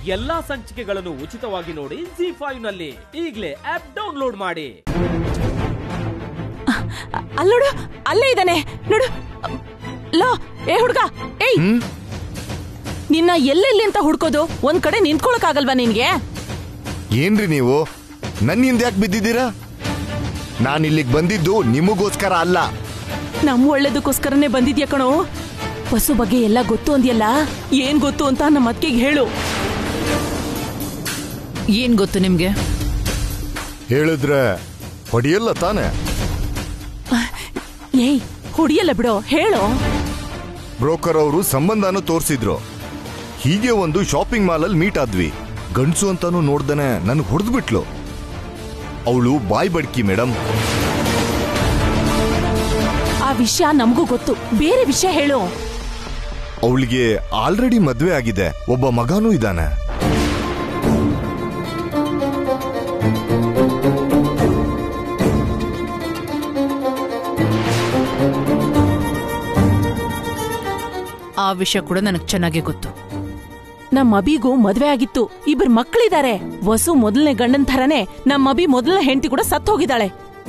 ಎಲ್ಲಾ ಸಂಚಿಕೆಗಳನ್ನು ಉಚಿತವಾಗಿ ನೋಡಿ ಜಿ ಫೈವ್ ನಲ್ಲಿ ಈಗಲೇ ಆಪ್ ಡೌನ್ಲೋಡ್ ಮಾಡಿ ಅಲ್ಲೋಡು ಅಲ್ಲೇ ಇದ್ದಾನೆ ನೋಡು ಲೋ ಏ ಹುಡ್ಗ ಏಯ್ ನಿನ್ನ ಎಲ್ಲೆಲ್ಲಿ ಅಂತ ಹುಡ್ಕೋದು ಒಂದ್ ಕಡೆ ನಿಂತ್ಕೊಳಕ್ಕಾಗಲ್ವಾ ನಿನ್ಗೆ ಏನ್ರಿ ನೀವು ನನ್ನ ಹಿಂದೆ ಯಾಕೆ ಬಿದ್ದಿದ್ದೀರಾ ನಾನು ಇಲ್ಲಿಗೆ ಬಂದಿದ್ದು ನಿಮಗೋಸ್ಕರ ಅಲ್ಲ ನಮ್ ಒಳ್ಳೇದಕ್ಕೋಸ್ಕರನೇ ಬಂದಿದ್ಯಾ ಕಣೋ ಬಸ್ಸು ಬಗ್ಗೆ ಎಲ್ಲ ಗೊತ್ತು ಅಂದ್ಯಲ್ಲ ಏನ್ ಗೊತ್ತು ಅಂತ ನಮ್ಮ ಅತ್ತಿಗೆ ಹೇಳು ಏನ್ ಗೊತ್ತು ನಿಮ್ಗೆ ಹೇಳಿದ್ರೆ ಹೊಡಿಯಲ್ಲ ತಾನೆ ಏಯ್ ಹೊಡಿಯಲ್ಲ ಬಿಡೋ ಹೇಳು ಬ್ರೋಕರ್ ಅವರು ಸಂಬಂಧನ ತೋರಿಸಿದ್ರು ಹೀಗೆ ಒಂದು ಶಾಪಿಂಗ್ ಮಾಲ್ ಅಲ್ಲಿ ಮೀಟ್ ಆದ್ವಿ ಗಂಡ್ಸು ಅಂತಾನು ನೋಡ್ದನೆ ನನ್ಗೆ ಹೊಡೆದ್ಬಿಟ್ಲು ಅವಳು ಬಾಯ್ ಬಡ್ಕಿ ಮೇಡಮ್ ಆ ವಿಷಯ ನಮಗೂ ಗೊತ್ತು ಬೇರೆ ವಿಷಯ ಹೇಳು ಅವಳಿಗೆ ಆಲ್ರೆಡಿ ಮದ್ವೆ ಆಗಿದೆ ಒಬ್ಬ ಮಗನೂ ಇದ್ದಾನೆ ಆ ವಿಷಯ ಕೂಡ ನನಗೆ ಚೆನ್ನಾಗಿ ಗೊತ್ತು ನಮ್ಮ ಅಬಿಗೂ ಮದ್ವೆ ಆಗಿತ್ತು ಇಬ್ರು ಮಕ್ಕಳಿದ್ದಾರೆ ವಸು ಮೊದಲನೇ ಗಂಡನ್ ಥರನೇ ನಮ್ಮ ಅಬಿ ಮೊದಲನೇ ಹೆಂಡತಿ ಕೂಡ ಸತ್ ಹೋಗಿದ್ದಾಳೆ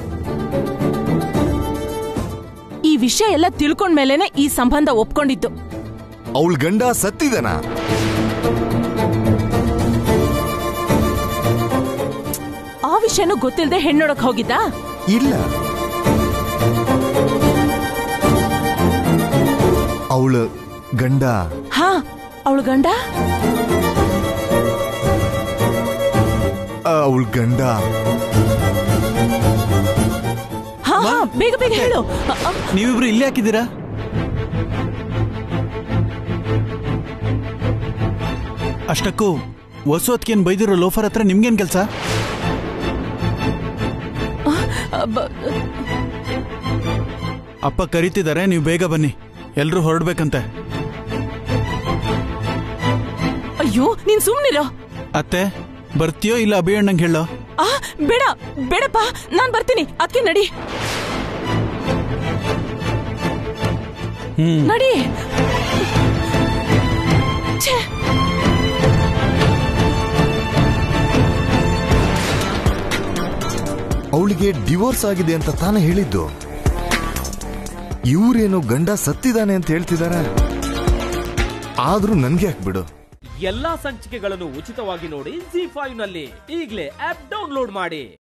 ಈ ವಿಷಯ ಎಲ್ಲ ತಿಳ್ಕೊಂಡ್ಮೇಲೆನೆ ಈ ಸಂಬಂಧ ಒಪ್ಕೊಂಡಿದ್ದು ಅವಳ ಗಂಡ ಸತ್ತಿದನ ಆ ವಿಷಯನೂ ಗೊತ್ತಿಲ್ಲದೆ ಹೆಣ್ಣೊಡಕ್ ಹೋಗಿದ್ದಾ ಇಲ್ಲ ಅವಳ ಗಂಡ ಹಾ ಅವಳ ಗಂಡ ಅವಳ ಗಂಡ ಹಾ ಹಾ ಬೇಗ ಬೇಗ ಹೇಳು ಅ, ಅ, ನೀವಿಬ್ರು ಇಲ್ಲಿ ಹಾಕಿದ್ದೀರಾ ಅಷ್ಟಕ್ಕೂ ಹೊಸೋತ್ಕೇನ್ ಬೈದಿರೋ ಲೋಫರ್ ಹತ್ರ ನಿಮ್ಗೇನ್ ಕೆಲಸ ಅ, ಬ- ಅಪ್ಪ ಕರೀತಿದ್ದಾರೆ ನೀವು ಬೇಗ ಬನ್ನಿ ಎಲ್ರೂ ಹೊರಡ್ಬೇಕಂತೆ ಅಯ್ಯೋ ನೀನ್ ಸುಮ್ನಿರೋ ಅತ್ತೆ ಬರ್ತೀಯೋ ಇಲ್ಲ ಅಭಿಯಣ್ಣಂಗೆ ಹೇಳೋ ಆ ಬೇಡ ಬೇಡಪ್ಪ ನಾನ್ ಬರ್ತೀನಿ ಅದಕ್ಕೆ ನಡಿ ಹ್ಮ್ ನಡಿ ಛೇ ಅವಳಿಗೆ ಡಿವೋರ್ಸ್ ಆಗಿದೆ ಅಂತ ತಾನೇ ಹೇಳಿದ್ದು ಇವ್ರೇನು ಗಂಡ ಸತ್ತಿದಾನೆ ಅಂತ ಹೇಳ್ತಿದಾರೆ ಆದ್ರೂ ನನ್ಗೆ ಯಾಕೆ ಬಿಡು ಎಲ್ಲಾ ಸಂಚಿಕೆಗಳನ್ನು ಉಚಿತವಾಗಿ ನೋಡಿ ಜಿ ಫೈವ್ ನಲ್ಲಿ ಈಗಲೇ ಆಪ್ ಡೌನ್ಲೋಡ್ ಮಾಡಿ